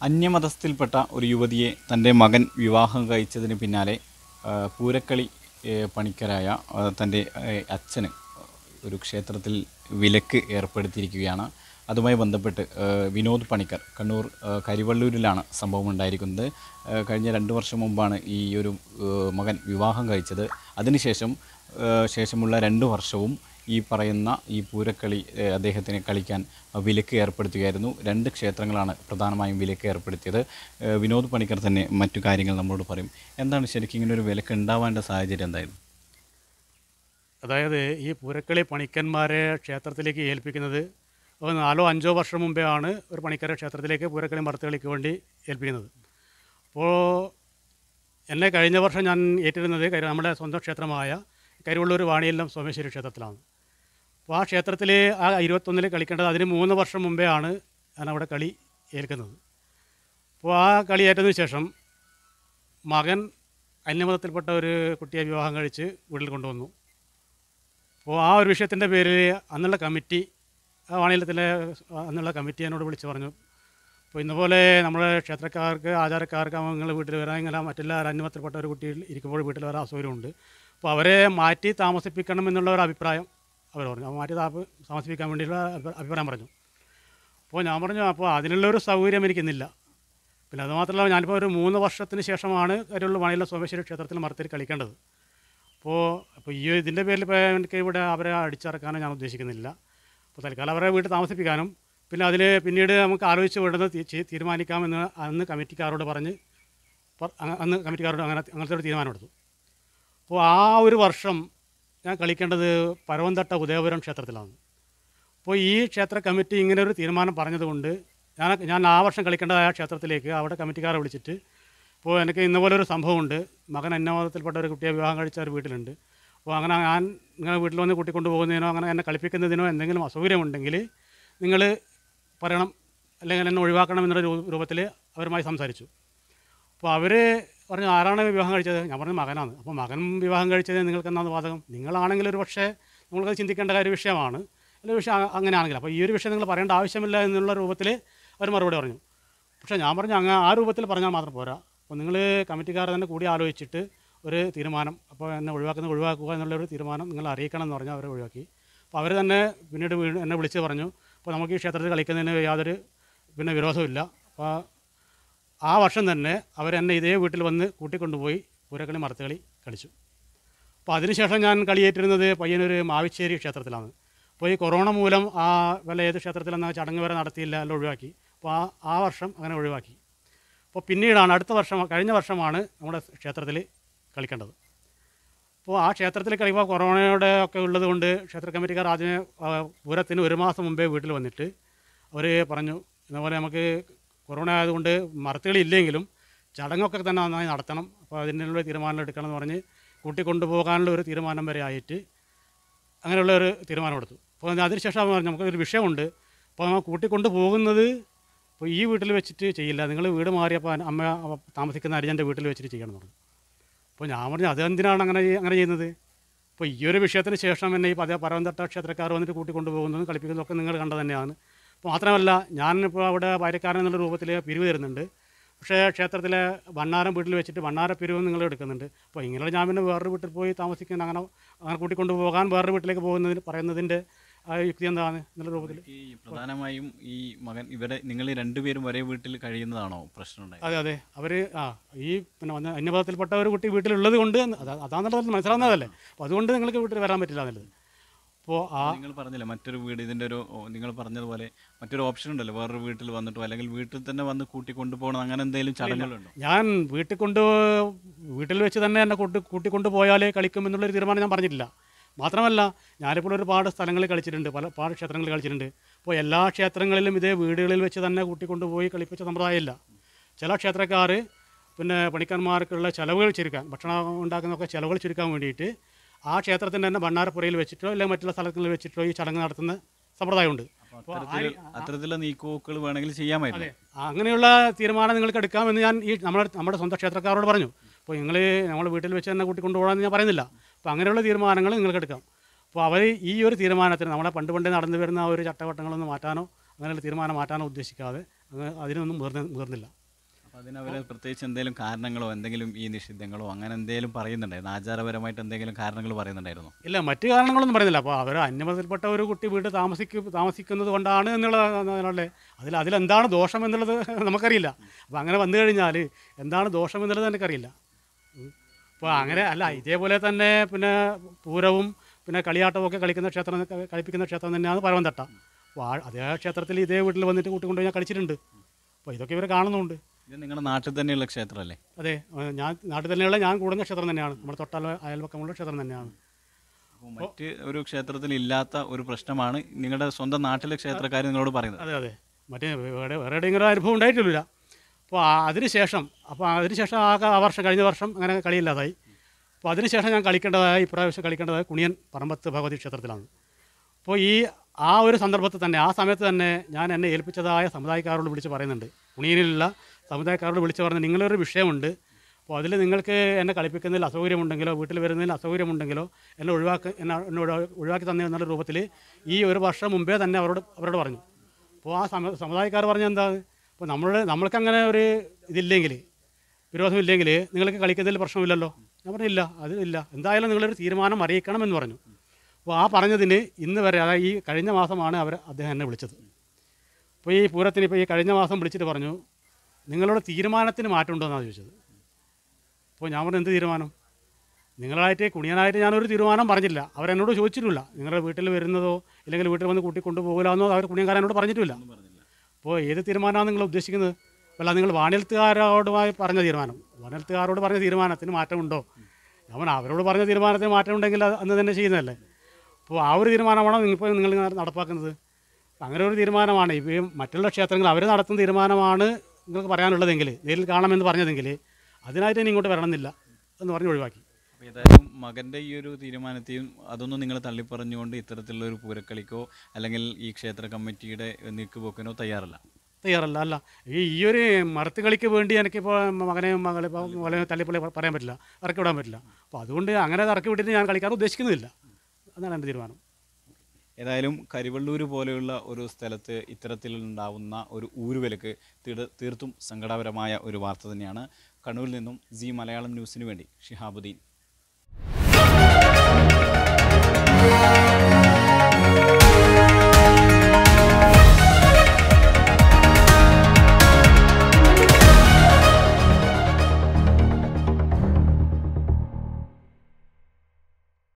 അന്യമതസ്ഥയിൽപ്പെട്ട ഒരു യുവതിയെ തൻ്റെ മകൻ വിവാഹം കഴിച്ചതിന് പിന്നാലെ ആ, പൂരക്കളി ഏ, പണിക്കരായ ആ, തൻ്റെ ഏ, അച്ഛന് ഒരു ക്ഷേത്രത്തിൽ വിലക്ക് ഏർപ്പെടുത്തിയിരിക്കുകയാണ് അതുമായി ബന്ധപ്പെട്ട് ആ, വിനോദ് പണിക്കർ കണ്ണൂർ ആ, കരിവള്ളൂരിലാണ് സംഭവം ഉണ്ടായിരിക്കുന്നത് ആ, കഴിഞ്ഞ രണ്ട് വർഷം മുമ്പാണ് ഈ ഒരു ആ, മകൻ വിവാഹം കഴിച്ചത് അതിനുശേഷം ആ, ശേഷമുള്ള രണ്ട് വർഷവും ഈ പറയുന്ന ഈ പൂരക്കളി ഏ, അദ്ദേഹത്തിന് കളിക്കാൻ വിലക്ക് ഏർപ്പെടുത്തുകയായിരുന്നു രണ്ട് ക്ഷേത്രങ്ങളാണ് പ്രധാനമായും വിലക്ക് ഏർപ്പെടുത്തിയത് ഏ, വിനോദ് പണിക്കർ തന്നെ മറ്റു കാര്യങ്ങൾ നമ്മളോട് പറയും എന്താണ് ശരിക്കും ഇങ്ങനെ ഒരു വിലക്ക് ഉണ്ടാവേണ്ട സാഹചര്യം എന്തായിരുന്നു അതായത് ഈ പൂരക്കളി പണിക്കന്മാരെ ക്ഷേത്രത്തിലേക്ക് ഏൽപ്പിക്കുന്നത് ഒരു നാലോ അഞ്ചോ വർഷം മുമ്പേ ആണ് ഒരു പണിക്കരെ ക്ഷേത്രത്തിലേക്ക് പൂരക്കളി മറുത്തുകളിക്ക് വേണ്ടി ഏൽപ്പിക്കുന്നത് അപ്പോൾ എന്നെ കഴിഞ്ഞ വർഷം ഞാൻ ഏറ്റിരുന്നത് കരു- നമ്മുടെ സ്വന്തം ക്ഷേത്രമായ കരുവള്ളൂർ വാണിയല്ലം സോമേശ്വരി ക്ഷേത്രത്തിലാണ് അപ്പോൾ ആ ക്ഷേത്രത്തിൽ ആ ഇരുപത്തൊന്നിൽ കളിക്കേണ്ടത് അതിന് മൂന്ന് വർഷം മുമ്പേ ആണ് ഞാൻ അവിടെ കളി ഏൽക്കുന്നത് അപ്പോൾ ആ കളി ഏറ്റതിന് ശേഷം മകൻ അന്യമതത്തിൽപ്പെട്ട ഒരു കുട്ടിയെ വിവാഹം കഴിച്ച് വീട്ടിൽ കൊണ്ടുവന്നു അപ്പോൾ ആ ഒരു വിഷയത്തിൻ്റെ പേരിൽ അന്നുള്ള കമ്മിറ്റി ആ വാണിയലത്തിലെ അന്നുള്ള കമ്മിറ്റി എന്നോട് വിളിച്ച് പറഞ്ഞു അപ്പോൾ ഇന്നപോലെ നമ്മുടെ ക്ഷേത്രക്കാർക്ക് ആചാരക്കാർക്ക് നിങ്ങളുടെ വീട്ടിൽ വരാൻ ഇങ്ങനെ മറ്റെല്ലാ അന്യമതത്തിൽപ്പെട്ട ഒരു കുട്ടി ഇരിക്കുമ്പോൾ വീട്ടിൽ വരാൻ അസൗകര്യമുണ്ട് അപ്പോൾ അവരെ മാറ്റി താമസിപ്പിക്കണം എന്നുള്ള ഒരു അഭിപ്രായം അവർ പറഞ്ഞു അപ്പോൾ മാറ്റി താപ താമസിപ്പിക്കാൻ വേണ്ടിയുള്ള അഭി- അഭിപ്രായം പറഞ്ഞു അപ്പോൾ ഞാൻ പറഞ്ഞു അപ്പോൾ അതിനുള്ളൊരു സൗകര്യം എനിക്കിന്നില്ല പിന്നെ അതുമാത്രമല്ല ഞാനിപ്പോൾ ഒരു മൂന്ന് വർഷത്തിന് ശേഷമാണ് കരുള്ള വാണിയിലെ സോമേശ്വരി ക്ഷേത്രത്തിൽ മരത്തിൽ കളിക്കേണ്ടത് അപ്പോൾ അപ്പോൾ ഈ ഇതിൻ്റെ പേരിൽ ഇപ്പോൾ എനിക്ക് ഇവിടെ അവരെ അടിച്ചിറക്കാനോ ഞാൻ ഉദ്ദേശിക്കുന്നില്ല അപ്പോൾ തൽക്കാലം അവരെ വീട്ടിൽ താമസിപ്പിക്കാനും പിന്നെ അതിൽ പിന്നീട് നമുക്ക് ആലോചിച്ച് വേണ്ടത് തീ- ചെയ്- തീരുമാനിക്കാമെന്ന് അന്ന് കമ്മിറ്റിക്കാരോട് പറഞ്ഞ് പ- അ- അന്ന് കമ്മിറ്റിക്കാരോട് അങ്ങനെ അങ്ങനത്തെ ഒരു തീരുമാനമെടുത്തു അപ്പോൾ ആ ഒരു വർഷം ഞാൻ കളിക്കേണ്ടത് പരവന്തട്ട ഉദയപുരം ക്ഷേത്രത്തിലാണ് അപ്പോൾ ഈ ക്ഷേത്ര കമ്മിറ്റി ഇങ്ങനെ ഒരു തീരുമാനം പറഞ്ഞതുകൊണ്ട് ഞാൻ ഞാൻ ആ വർഷം കളിക്കേണ്ടതായ ക്ഷേത്രത്തിലേക്ക് അവിടെ കമ്മിറ്റിക്കാരെ വിളിച്ചിട്ട് അപ്പോൾ എനിക്ക് ഇന്നപോലെ ഒരു സംഭവമുണ്ട് മകൻ അന്നവാദത്തിൽപ്പെട്ട ഒരു കുട്ടിയെ വിവാഹം കഴിച്ച ഒരു വീട്ടിലുണ്ട് അപ്പോൾ അങ്ങനെ ഞാൻ നിങ്ങളെ വീട്ടിൽ വന്ന് കൂട്ടിക്കൊണ്ടു പോകുന്നതിനോ അങ്ങനെ എന്നെ കളിപ്പിക്കുന്നതിനോ എന്തെങ്കിലും അസൗകര്യമുണ്ടെങ്കിൽ നിങ്ങൾ പറയണം അല്ലെങ്കിൽ എന്നെ ഒഴിവാക്കണം എന്നുള്ള രൂപത്തിൽ അവരുമായി സംസാരിച്ചു അപ്പോൾ അവർ പറഞ്ഞു ആരാണ് വിവാഹം കഴിച്ചത് ഞാൻ പറഞ്ഞു മകനാണ് അപ്പോൾ മകൻ വിവാഹം കഴിച്ചത് നിങ്ങൾക്ക് എന്നാണ് വാദകം നിങ്ങളാണെങ്കിൽ ഒരു പക്ഷേ നമ്മൾക്ക് ചിന്തിക്കേണ്ട കാര്യം വിഷയമാണ് അല്ലെങ്കിൽ വിഷയം അ- അങ്ങനെയാണെങ്കിൽ അപ്പോൾ ഈ ഒരു വിഷയം നിങ്ങൾ പറയേണ്ട ആവശ്യമില്ല എന്നുള്ള രൂപത്തിൽ അവർ മറുപടി പറഞ്ഞു പക്ഷേ ഞാൻ പറഞ്ഞു അങ്ങ് ആ രൂപത്തിൽ പറഞ്ഞാൽ മാത്രം പോരാ അപ്പോൾ നിങ്ങൾ കമ്മിറ്റിക്കാർ തന്നെ കൂടി ആലോചിച്ചിട്ട് ഒരു തീരുമാനം അപ്പോൾ എന്നെ ഒഴിവാക്കുന്നത് ഒഴിവാക്കുക എന്നുള്ളൊരു തീരുമാനം നിങ്ങൾ അറിയിക്കണം എന്ന് പറഞ്ഞാൽ അവരെ ഒഴിവാക്കി അപ്പോൾ അവർ തന്നെ പിന്നീട് വീണ്ടും എന്നെ വിളിച്ച് പറഞ്ഞു അപ്പോൾ നമുക്ക് ഈ ക്ഷേത്രത്തിൽ കളിക്കുന്നതിന് യാതൊരു പിന്നെ വിരോധമില്ല അപ്പോൾ ആ വർഷം തന്നെ അവരെന്നെ ഇതേ വീട്ടിൽ വന്ന് കൂട്ടിക്കൊണ്ടുപോയി പൂരക്കളി മറത്തുകളി കളിച്ചു അപ്പോൾ അതിനുശേഷം ഞാൻ കളിയേറ്റിരുന്നത് പയ്യന്നൂർ മാവിശ്ശേരി ക്ഷേത്രത്തിലാണ് അപ്പോൾ ഈ കൊറോണ മൂലം ആ വല്ല ഏത് ക്ഷേത്രത്തിലെന്ന ചടങ്ങ് വരെ നടത്തിയില്ല എല്ലാം ഒഴിവാക്കി അപ്പോൾ ആ ആ വർഷം അങ്ങനെ ഒഴിവാക്കി അപ്പോൾ പിന്നീടാണ് അടുത്ത വർഷം കഴിഞ്ഞ വർഷമാണ് നമ്മുടെ ക്ഷേത്രത്തിൽ കളിക്കേണ്ടത് അപ്പോൾ ആ ക്ഷേത്രത്തിൽ കളിക്കുമ്പോൾ കൊറോണയുടെ ഒക്കെ ഉള്ളത് കൊണ്ട് ക്ഷേത്ര കമ്മിറ്റിക്കാർ ആദ്യമേ ആ, പൂരത്തിന് ഒരു മാസം മുമ്പേ വീട്ടിൽ വന്നിട്ട് അവർ പറഞ്ഞു ഇതുപോലെ നമുക്ക് കൊറോണ ആയതുകൊണ്ട് മറത്തുകളി ഇല്ലെങ്കിലും ചടങ്ങൊക്കെ തന്നെ നന്നായി നടത്തണം അപ്പോൾ അതിനുള്ള തീരുമാനം എടുക്കണം എന്ന് പറഞ്ഞ് കൂട്ടിക്കൊണ്ടുപോകാനുള്ള ഒരു തീരുമാനം വരെ ആയിട്ട് അങ്ങനെയുള്ള ഒരു തീരുമാനം എടുത്തു അപ്പോൾ അതിനുശേഷം അവർ പറഞ്ഞു നമുക്കൊരു വിഷയമുണ്ട് അപ്പോൾ നമ്മൾ കൂട്ടിക്കൊണ്ട് പോകുന്നത് ഇപ്പോൾ ഈ വീട്ടിൽ വെച്ചിട്ട് ചെയ്യില്ല നിങ്ങൾ വീട് മാറിയപ്പോൾ അമ്മ അവ താമസിക്കുന്ന അരിജൻ്റെ വീട്ടിൽ വെച്ചിട്ട് ചെയ്യണം എന്ന് പറഞ്ഞു അപ്പോൾ ഞാൻ പറഞ്ഞു അതെന്തിനാണ് അങ്ങനെ ചെയ്യ- അങ്ങനെ ചെയ്യുന്നത് അപ്പോൾ ഈ ഒരു വിഷയത്തിന് ശേഷം എന്നെ ഈ പല പരവന്തട്ട ക്ഷേത്രക്കാർ വന്നിട്ട് കൂട്ടിക്കൊണ്ടു പോകുന്നതും കളിപ്പിക്കുന്നതും ഒക്കെ നിങ്ങൾ കണ്ടത് തന്നെയാണ് അപ്പോൾ മാത്രമല്ല ഞാനിപ്പോൾ അവിടെ ഭാര്യക്കാരൻ എന്നുള്ള രൂപത്തിൽ പിരിവ് തരുന്നുണ്ട് പക്ഷേ ക്ഷേത്രത്തിലെ ഭണ്ണാരം വീട്ടിൽ വെച്ചിട്ട് ഭണ്ണാര പിരിവും നിങ്ങൾ എടുക്കുന്നുണ്ട് അപ്പോൾ ഇങ്ങനെ ഞാൻ പിന്നെ വേറൊരു വീട്ടിൽ പോയി താമസിക്കുന്ന അങ്ങനെ അങ്ങനെ കൂട്ടിക്കൊണ്ടു പോകാൻ വേറൊരു വീട്ടിലേക്ക് പോകുന്നതിന് പറയുന്നതിൻ്റെ ആ യുക്തി എന്താണ് എന്നുള്ള രൂപത്തിൽ ഈ പ്രധാനമായും ഈ മകൻ ഇവരെ നിങ്ങൾ രണ്ടുപേരും ഒരേ വീട്ടിൽ കഴിയുന്നതാണോ പ്രശ്നം ഉണ്ടായത് അതെ അതെ അവർ ആ ഈ പിന്നെ വന്ന അന്യപദത്തിൽപ്പെട്ട ഒരു കുട്ടി വീട്ടിലുള്ളത് കൊണ്ട് അതാ അതാന്നുള്ളത് മനസ്സിലാവുന്നതല്ലേ അപ്പോൾ അതുകൊണ്ട് നിങ്ങൾക്ക് വീട്ടിൽ വരാൻ പറ്റില്ല എന്നുള്ളത് അപ്പോൾ ആ നിങ്ങൾ പറഞ്ഞില്ല മറ്റൊരു വീട് ഇതിൻ്റെ ഒരു ഓ, നിങ്ങൾ പറഞ്ഞതുപോലെ മറ്റൊരു ഓപ്ഷൻ ഉണ്ടല്ലോ വേറൊരു വീട്ടിൽ വന്നിട്ടോ അല്ലെങ്കിൽ വീട്ടിൽ തന്നെ വന്ന് കൂട്ടി കൊണ്ടുപോകണം അങ്ങനെ എന്തെങ്കിലും ചടങ്ങുകളുണ്ടോ ഞാൻ വീട്ടിൽ കൊണ്ട് വീട്ടിൽ വെച്ച് തന്നെ എന്നെ കൂട്ടി കൂട്ടിക്കൊണ്ട് പോയാലേ കളിക്കും എന്നുള്ളൊരു തീരുമാനം ഞാൻ പറഞ്ഞിട്ടില്ല മാത്രമല്ല ഞാനിപ്പോൾ ഒരുപാട് സ്ഥലങ്ങളിൽ കളിച്ചിട്ടുണ്ട് പല ഒരുപാട് ക്ഷേത്രങ്ങളിൽ കളിച്ചിട്ടുണ്ട് അപ്പോൾ എല്ലാ ക്ഷേത്രങ്ങളിലും ഇതേ വീടുകളിൽ വെച്ച് തന്നെ കൂട്ടിക്കൊണ്ടുപോയി കളിപ്പിച്ച സമ്പ്രദായമില്ല ചില ക്ഷേത്രക്കാർ പിന്നെ പണിക്കന്മാർക്കുള്ള ചിലവുകൾ ചുരുക്കാൻ ഭക്ഷണം ഉണ്ടാക്കുന്നതൊക്കെ ചിലവുകൾ ചുരുക്കാൻ വേണ്ടിയിട്ട് ആ ക്ഷേത്രത്തിൻ്റെ തന്നെ ഭണ്ണാരപ്പുരയിൽ വെച്ചിട്ടോ അല്ലെങ്കിൽ മറ്റുള്ള സ്ഥലങ്ങളിൽ വെച്ചിട്ടോ ഈ ചടങ്ങ് നടത്തുന്ന സമ്പ്രദായമുണ്ട് അപ്പോൾ അത്തരത്തിൽ അത്തരത്തിലുള്ള നീക്കുപോക്കുകൾ വേണമെങ്കിൽ ചെയ്യാമായിരുന്നു അതെ അങ്ങനെയുള്ള തീരുമാനം നിങ്ങൾക്ക് എടുക്കാമെന്ന് ഞാൻ ഈ നമ്മുടെ നമ്മുടെ സ്വന്തം ക്ഷേത്രക്കാരോട് പറഞ്ഞു അപ്പോൾ നിങ്ങൾ നമ്മൾ വീട്ടിൽ വെച്ച് തന്നെ കൂട്ടിക്കൊണ്ടുപോകണമെന്ന് ഞാൻ പറയുന്നില്ല അപ്പോൾ അങ്ങനെയുള്ള തീരുമാനങ്ങൾ നിങ്ങൾക്ക് എടുക്കാം അപ്പോൾ അവർ ഈ ഒരു തീരുമാനത്തിന് നമ്മളെ പണ്ട് പണ്ടേ നടന്നു വരുന്ന ആ ഒരു ചട്ടവട്ടങ്ങളൊന്നും മാറ്റാനോ അങ്ങനെയുള്ള തീരുമാനം മാറ്റാനോ ഉദ്ദേശിക്കാതെ അങ്ങനെ അതിനൊന്നും മുതിർന്ന മുതിർന്നില്ല അപ്പോൾ അതിനവർ പ്രത്യേകിച്ച് എന്തെങ്കിലും കാരണങ്ങളോ എന്തെങ്കിലും ഈ നിഷിദ്ധങ്ങളോ അങ്ങനെ എന്തെങ്കിലും പറയുന്നുണ്ടായിരുന്നു ആചാരപരമായിട്ട് എന്തെങ്കിലും കാരണങ്ങൾ പറയുന്നുണ്ടായിരുന്നു ഇല്ല മറ്റു കാരണങ്ങളൊന്നും പറയുന്നില്ല അപ്പോൾ അവർ അന്യമതത്തിൽപ്പെട്ട ഒരു കുട്ടി വീട്ടിൽ താമസിക്കും താമസിക്കുന്നത് കൊണ്ടാണ് എന്നുള്ളതല്ലേ അതിൽ അതിലെന്താണ് ദോഷം എന്നുള്ളത് നമുക്കറിയില്ല അപ്പോൾ അങ്ങനെ വന്നു കഴിഞ്ഞാൽ എന്താണ് ദോഷം എന്നുള്ളത് എനിക്കറിയില്ല അപ്പോൾ അങ്ങനെ അല്ല ഇതേപോലെ തന്നെ പിന്നെ പൂരവും പിന്നെ കളിയാട്ടവും ഒക്കെ കളിക്കുന്ന ക്ഷേത്രം കളിപ്പിക്കുന്ന ക്ഷേത്രം തന്നെയാണ് പരവന്തട്ട അപ്പോൾ ആ അതേ ക്ഷേത്രത്തിൽ ഇതേ വീട്ടിൽ വന്നിട്ട് കൂട്ടിക്കൊണ്ട് ഞാൻ കളിച്ചിട്ടുണ്ട് അപ്പോൾ ഇതൊക്കെ ഇവർ കാണുന്നുണ്ട് ഇത് നിങ്ങളുടെ നാട്ടിൽ തന്നെയുള്ള ക്ഷേത്രമല്ലേ അതെ ഏഹ് ഞാൻ നാട്ടിൽ തന്നെയുള്ള ഞാൻ കൂടുന്ന ക്ഷേത്രം തന്നെയാണ് നമ്മുടെ തൊട്ട അയൽപക്കമുള്ള ക്ഷേത്രം തന്നെയാണ് അപ്പോൾ മറ്റ് ഒരു ക്ഷേത്രത്തിൽ ഇല്ലാത്ത ഒരു പ്രശ്നമാണ് നിങ്ങളുടെ സ്വന്തം നാട്ടിലെ ക്ഷേത്രക്കാർ നിങ്ങളോട് പറയുന്നത് അതെ അതെ മറ്റേ വേറെ വേറെ എവിടെയെങ്കിലും അനുഭവം ഉണ്ടായിട്ടില്ല അപ്പോൾ അതിന് ശേഷം അപ്പോൾ അതിന് ശേഷം ആ ആ വർഷം കഴിഞ്ഞ വർഷം അങ്ങനെ കളിയില്ലാതായി അപ്പോൾ അതിന് ശേഷം ഞാൻ കളിക്കേണ്ടതായ ഇപ്രാവശ്യം കളിക്കേണ്ടതായ കുണിയൻ പറമ്പത്ത് ഭഗവതി ക്ഷേത്രത്തിലാണ് അപ്പോൾ ഈ ആ ഒരു സന്ദർഭത്തിൽ തന്നെ ആ സമയത്ത് തന്നെ ഞാൻ എന്നെ ഏൽപ്പിച്ചതായ സമുദായക്കാരോട് വിളിച്ച് പറയുന്നുണ്ട് കുണിയനിലുള്ള സമുദായക്കാരോട് വിളിച്ച് പറഞ്ഞ് നിങ്ങളൊരു വിഷയമുണ്ട് അപ്പോൾ അതിൽ നിങ്ങൾക്ക് എന്നെ കളിപ്പിക്കുന്നതിൽ അസൗകര്യമുണ്ടെങ്കിലോ വീട്ടിൽ വരുന്നതിൽ അസൗകര്യമുണ്ടെങ്കിലോ എന്നെ ഒഴിവാക്കി എന്നെ എന്നെ ഒഴിവാ- ഒഴിവാക്കി തന്നെ എന്നുള്ള രൂപത്തിൽ ഈ ഒരു വർഷം മുമ്പേ തന്നെ അവരോട് അവരോട് പറഞ്ഞു അപ്പോൾ ആ സമ സമുദായക്കാർ പറഞ്ഞ എന്താ അപ്പോൾ നമ്മൾ നമ്മൾക്കങ്ങനെ ഒരു ഇതില്ലെങ്കിൽ വിരോധമില്ലെങ്കിൽ നിങ്ങൾക്ക് കളിക്കുന്നതിൽ പ്രശ്നമില്ലല്ലോ ഞാൻ പറഞ്ഞില്ല അത് ഇല്ല എന്തായാലും നിങ്ങളൊരു തീരുമാനം അറിയിക്കണമെന്ന് പറഞ്ഞു അപ്പോൾ ആ പറഞ്ഞതിന് ഇന്ന് വരെ അതായത് ഈ കഴിഞ്ഞ മാസമാണ് അവർ അദ്ദേഹം എന്നെ വിളിച്ചത് അപ്പോൾ ഈ പൂരത്തിന് ഇപ്പോൾ ഈ കഴിഞ്ഞ മാസം വിളിച്ചിട്ട് പറഞ്ഞു നിങ്ങളുടെ തീരുമാനത്തിന് മാറ്റമുണ്ടോ എന്നാണ് ചോദിച്ചത് അപ്പോൾ ഞാൻ പറഞ്ഞു എന്ത് തീരുമാനം നിങ്ങളായിട്ട് കുണിയനായിട്ട് ഞാനൊരു തീരുമാനം പറഞ്ഞില്ല അവരെന്നോട് ചോദിച്ചിട്ടില്ല നിങ്ങളുടെ വീട്ടിൽ വരുന്നതോ ഇല്ലെങ്കിൽ വീട്ടിൽ വന്ന് കൂട്ടി കൊണ്ടുപോകില്ലെന്നോ അവർ കുണിയൻകാരനോട് പറഞ്ഞിട്ടില്ല അപ്പോൾ ഏത് തീരുമാനമാണ് നിങ്ങൾ ഉദ്ദേശിക്കുന്നത് അല്ല നിങ്ങൾ വാണിയൽത്തുകാരോടുമായി പറഞ്ഞ തീരുമാനം വാണിയൽത്തുകാരോട് പറഞ്ഞ തീരുമാനത്തിന് മാറ്റമുണ്ടോ ഞാൻ പറഞ്ഞു, അവരോട് പറഞ്ഞ തീരുമാനത്തിന് മാറ്റമുണ്ടെങ്കിൽ അത് അന്ന് തന്നെ ചെയ്യുന്നതല്ലേ അപ്പോൾ ആ ഒരു തീരുമാനമാണോ ഇപ്പോൾ നിങ്ങൾ നടപ്പാക്കുന്നത് അങ്ങനെ ഒരു തീരുമാനമാണ് ഇപ്പോൾ ഈ മറ്റുള്ള ക്ഷേത്രങ്ങൾ അവർ നടത്തുന്ന തീരുമാനമാണ് നിങ്ങൾക്ക് പറയാനുള്ളതെങ്കിൽ നേരിൽ കാണാമെന്ന് പറഞ്ഞതെങ്കിൽ അതിനായിട്ട് ഇനി ഇങ്ങോട്ട് വരണമെന്നില്ല എന്ന് പറഞ്ഞ് ഒഴിവാക്കി അപ്പോൾ ഏതായാലും മകൻ്റെ ഈ ഒരു തീരുമാനത്തെയും അതൊന്നും നിങ്ങൾ തള്ളിപ്പറഞ്ഞുകൊണ്ട് ഇത്തരത്തിലുള്ള ഒരു പൂരക്കളിക്കോ അല്ലെങ്കിൽ ഈ ക്ഷേത്ര കമ്മിറ്റിയുടെ നീക്കുപോക്കിനോ തയ്യാറല്ല തയ്യാറല്ല അല്ല ഈ ഈ ഒരു മരത്ത് കളിക്ക് വേണ്ടി എനിക്കിപ്പോൾ മകനെയും മകളെ ഇപ്പോൾ മകളെ തല്ലിപ്പള്ളി പറയാൻ പറ്റില്ല ഇറക്കി വിടാൻ പറ്റില്ല അപ്പോൾ അതുകൊണ്ട് അങ്ങനെ ഇറക്കി വിട്ടിട്ട് ഞാൻ കളിക്കാൻ ഉദ്ദേശിക്കുന്നില്ല അതാണ് എൻ്റെ തീരുമാനം ഏതായാലും കരിവള്ളൂർ പോലെയുള്ള ഒരു സ്ഥലത്ത് ഇത്തരത്തിലുണ്ടാവുന്ന ഒരു ഊരുവിലക്ക് തീർ- തീർത്തും സങ്കടകരമായ ഒരു വാർത്ത തന്നെയാണ് കണ്ണൂരിൽ നിന്നും സി മലയാളം ന്യൂസിന് വേണ്ടി ഷിഹാബുദ്ദീൻ